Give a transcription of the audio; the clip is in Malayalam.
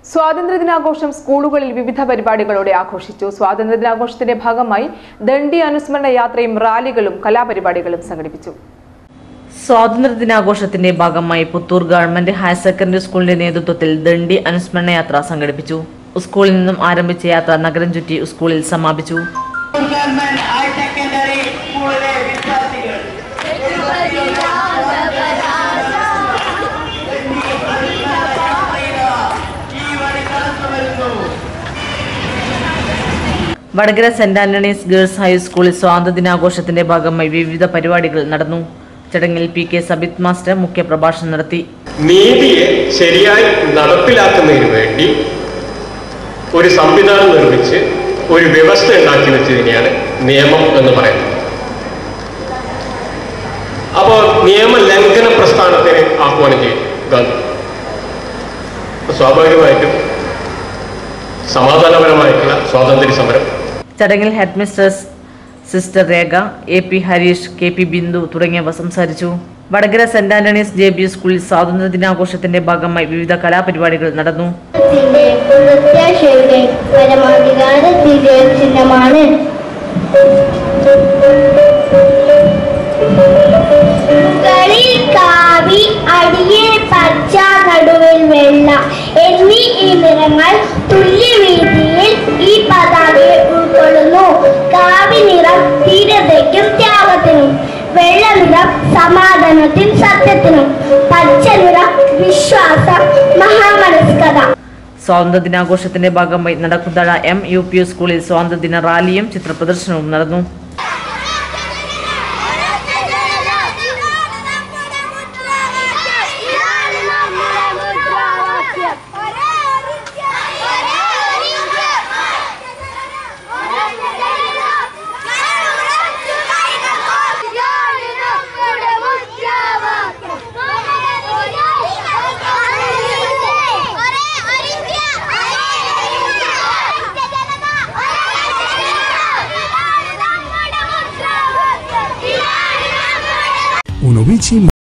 സ്വാതന്ത്ര്യദിനാഘോഷം സ്കൂളുകളിൽ വിവിധ പരിപാടികളോടെ ആഘോഷിച്ചു സ്വാതന്ത്ര്യദിനാഘോഷത്തിന്റെ ഭാഗമായി ദണ്ഡി അനുസ്മരണ യാത്രയും റാലികളും കലാപരിപാടികളും സംഘടിപ്പിച്ചു സ്വാതന്ത്ര്യദിനാഘോഷത്തിന്റെ ഭാഗമായി പുത്തൂർ ഗവൺമെന്റ് ഹയർ സെക്കൻഡറി സ്കൂളിന്റെ നേതൃത്വത്തിൽ ദണ്ഡി അനുസ്മരണ യാത്ര സംഘടിപ്പിച്ചു സ്കൂളിൽ നിന്നും ആരംഭിച്ച യാത്ര നഗരം ചുറ്റി സ്കൂളിൽ സമാപിച്ചു ഗവൺമെന്റ് ഹയർ സെക്കൻഡറി സ്കൂളിലെ വിദ്യാർത്ഥികൾ ഈ വഴി കടന്നു വരുന്നു വടകര സെന്റ് ആന്റണീസ് ഗേൾസ് ഹൈസ്കൂളിൽ സ്വാതന്ത്ര്യദിനാഘോഷത്തിന്റെ ഭാഗമായി വിവിധ പരിപാടികൾ നടന്നു ചടങ്ങിൽ പി കെ സബിത് മാസ്റ്റർ മുഖ്യപ്രഭാഷണം നടത്തി നീതിയെ ശരിയായി നടപ്പിലാക്കുന്നതിന് വേണ്ടി ഒരു സംവിധാനം നിർമ്മിച്ച് ഒരു വ്യവസ്ഥ ഉണ്ടാക്കി വെച്ചതിനെയാണ് നിയമം എന്ന് പറയുന്നത് അപ്പോൾ നിയമലംഘന പ്രസ്ഥാനത്തിന് ആഹ്വാനം ചെയ്തു ഗാന്ധി അപ്പൊ സ്വാഭാവികമായിട്ടും സമാധാനപരമായിട്ടുള്ള സ്വാതന്ത്ര്യ സമരം ചടങ്ങിൽ head mistress sister Rekha A P Harish K P Bindu തുടങ്ങിയവർ സംസാരിച്ചു Vatakara saint Antony's J B സ്കൂളിൽ സ്വാതന്ത്ര്യദിനാഘോഷത്തിന്റെ ഭാഗമായി വിവിധ കലാപരിപാടികൾ നടന്നു ത്തിന്റെ പ്രത്യാശയുടെ പരമാധികാരത്തിന്റെ ചിഹ്നമാണ് മുകളിൽ കാവി അടിയിൽ പച്ച നടുവിൽ വെള്ള എന്നീ ഈ നിറങ്ങൾ തുല്യ വീതിയിൽ ഈ പതാകയെ ഉൾക്കൊള്ളുന്നു കാവി നിറം ധീരതയ്ക്കും ത്യാഗത്തിനും വെള്ള നിറം സമാധാനത്തിനും സത്യത്തിനും പച്ച നിറം വിശ്വാസം മഹാമനസ്കത സ്വാതന്ത്ര്യദിനാഘോഷത്തിന്റെ ഭാഗമായി നടക്കുന്തഴ എം യു പി സ്കൂളിൽ സ്വാതന്ത്ര്യദിന റാലിയും ചിത്രപ്രദർശനവും നടന്നു ഒരേ Unovici